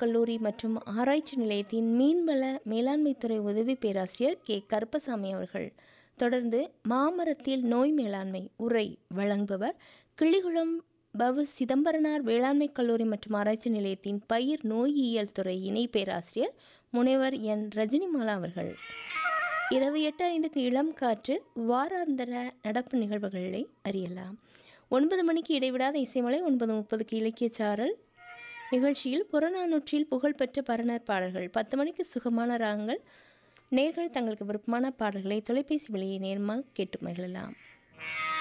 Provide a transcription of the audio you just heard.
கல்லூரி மற்றும் ஆராய்ச்சி நிலையத்தின் மீன்வள மேலாண்மைத்துறை உதவி பேராசிரியர் கே கருப்பசாமி அவர்கள் தொடர்ந்து மாமரத்தில் நோய் மேலாண்மை உரை வழங்குபவர் கிள்ளிகுளம் பவு சிதம்பரனார் வேளாண்மை கல்லூரி மற்றும் ஆராய்ச்சி நிலையத்தின் பயிர் நோயியல் துறை இணை பேராசிரியர் முனைவர் என் ரஜினிமாலா அவர்கள் இரவு எட்டு ஐந்துக்கு இளம் காற்று வாராந்தர நடப்பு நிகழ்வுகளை அறியலாம் ஒன்பது மணிக்கு இடைவிடாத இசைமலை ஒன்பது முப்பதுக்கு இலக்கிய சாரல் நிகழ்ச்சியில் புறநானூற்றில் புகழ்பெற்ற பரணர் பாடல்கள் பத்து மணிக்கு சுகமான ராகங்கள் நேர்கள் தங்களுக்கு விருப்பமான பாடல்களை தொலைபேசி வழியை நேர்மாக கேட்டு மகிழலாம்